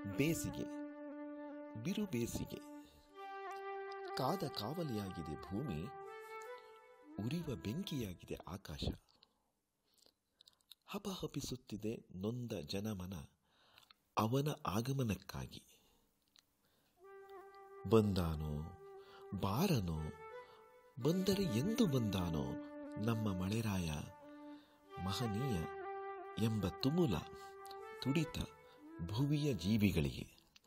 ಬೇಸಿಗೆ ಬಿರು ಬೇಸಿಗೆ ಕಾದ ಕಾವಲಿಯಾಗಿದೆ ಭೂಮಿ ಉರಿವ ಬೆಂಕಿಯಾಗಿದೆ ಆಕಾಶ ಹಪಹಪಿಸುತ್ತಿದೆ ನೊಂದ ಜನಮನ ಅವನ ಆಗಮನಕ್ಕಾಗಿ ಬಂದಾನೋ ಬಾರನೋ ಬಂದರೆ ಎಂದು ಬಂದಾನೋ ನಮ್ಮ ಮಳೆರಾಯ ಮಹನೀಯ ಎಂಬ ತುಮುಲ ತುಡಿತ ಭುವಿಯ ಜೀವಿಗಳಿಗೆ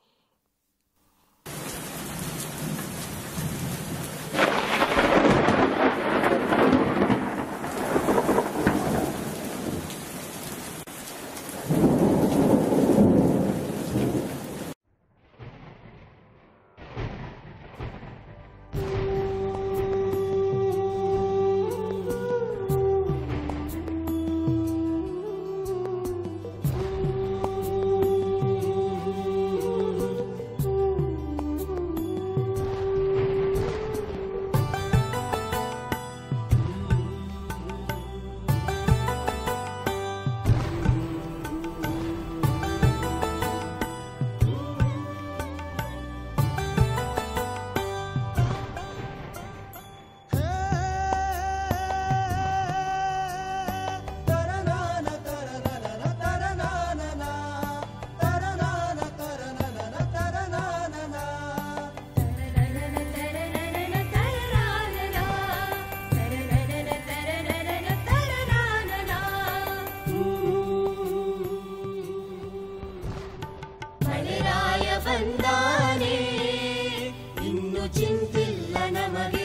ಮಳೆರಾಯ ಬಂದಾನೆ ಇನ್ನು ಚಿಂತಿಲ್ಲ ನಮಗೆ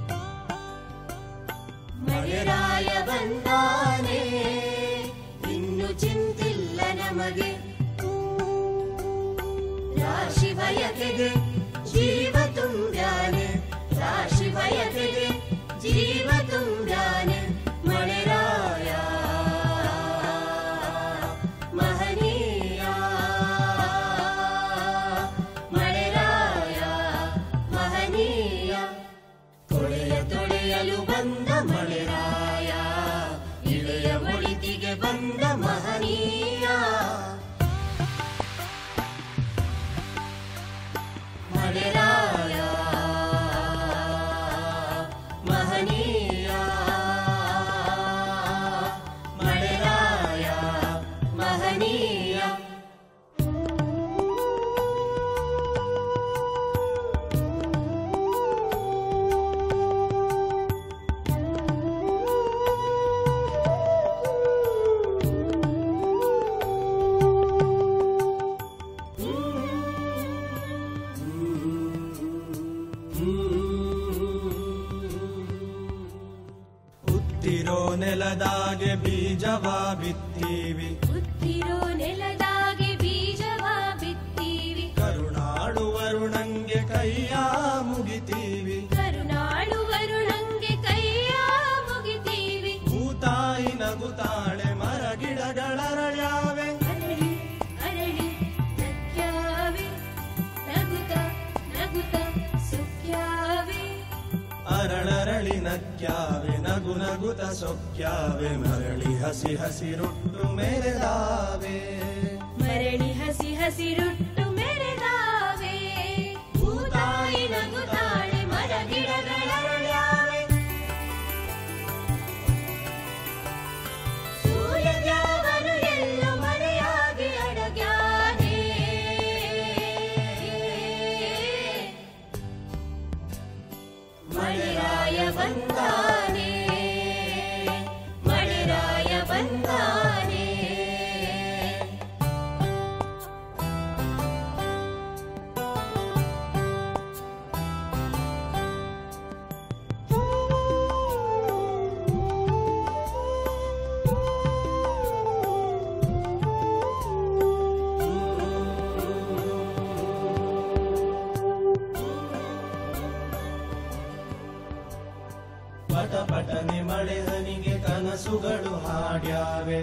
ಮಳೆರಾಯ ಬಂದಾನೆ ಇನ್ನು ಚಿಂತಿಲ್ಲ ನಮಗೆ ರಾಶಿ ಬಯಕೆಗೆ ಜೀವ ತುಂಬ್ಯಾನೆ ರಾಶಿ ಬಯಕೆಗೆ ಜೀವ ತುಂಬ್ಯಾನೆ ಮಳೆರಾಯ ಮಹನೀಯ ಮಳೆರಾಯ ಮಹನೀಯ ತೊಳೆಯ ತೊಳೆಯಲು ಬಂದ ಮಳೆರಾಯ ಇಳೆಯ ಒಳಿತಿಗೆ ಬಂದ ಮಹನೀಯ ಮಳೆರಾಯ ಮಹನೀಯ ಮಳೆರಾಯ ಮಹನೀಯ ಹುಟ್ಟಿರೋ ನೆಲದಾಗೆ ಬೀಜವ ಬಿತ್ತೀವಿ ಹುಟ್ಟಿರೋ ನೆಲದಾಗೆ ಬೀಜವ ಬಿತ್ತೀವಿ ಕರುಣಾಡು ವರುಣಂಗೆ ಕೈಯ ಮುಗಿತೀವಿ ಕರುನಾಡು ವರುಣಂಗೆ ಕೈಯ ಮುಗಿತೀವಿ ಭೂತಾಯಿ ನಗುತ್ತಾಳೆ ಮರ ಗಿಡಗಳರಳ್ಯಾವೆ ಅರಳಿ ಅರಳಿ ನಕ್ಯಾವೆ ನಗುತ್ತ ನಗುತ್ತ ಸುಖ್ಯಾವೆ ಅರಳರಳಿ ನಕ್ಯಾವೆ ನಗು ನಗುತ ಸೊಕ್ಯಾವೆ ಮರಳಿ ಹಸಿ ಹಸಿರುಟ್ಟು ಮೆರೆದಾವೆ ಮರಳಿ ಹಸಿ ಹಸಿರುಟ್ಟು ಮೆರೆದಾವೆ ಭೂತಾಯಿ ನಗುತ್ತಾಳೆ ಮರ ಗಿಡಗಳರಳ್ಯಾವೆ ಸೂರ್ಯದ್ಯಾವನು ಎಲ್ಲೋ ಮರೆಯಾಗಿ ಅಡಗ್ಯಾನೆ ಮಳೆರಾಯ ಬಂದಾನೆ ಮಳೆರಾಯ ಬಂದಾನೆ ಪಟ ಪಟನೆ ಮಳೆ ಹನಿಗೆ ಕನಸುಗಳು ಹಾಡ್ಯಾವೆ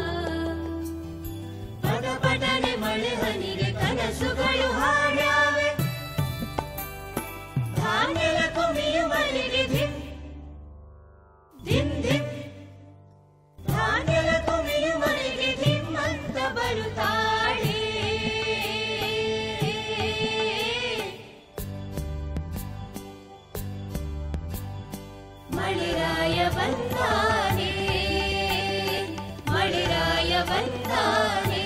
ಪಟ ಪಟನೆ ಮಳೆ ಹನಿಗೆ ಕನಸುಗಳು ಹಾಡ್ಯಾವೆ ಬಂದಾನೆ ಮಳೆರಾಯ ಬಂದಾನೆ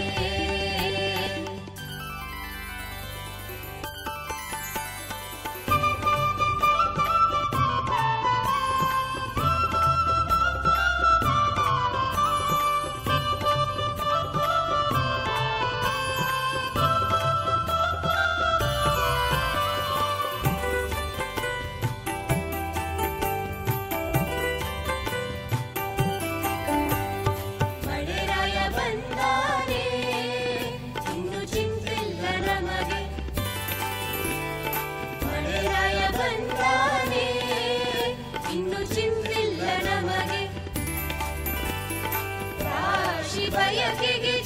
ಮಳೆರಾಯ ಬಂದಾನೆ ಇನ್ನು ಚಿಂತಿಲ್ಲ ನಮಗೆ ಮಳೆರಾಯ ಬಂದಾನೆ ಇನ್ನು ಚಿಂತಿಲ್ಲ ನಮಗೆ ರಾಶಿ ಬಯಕೆಗೆ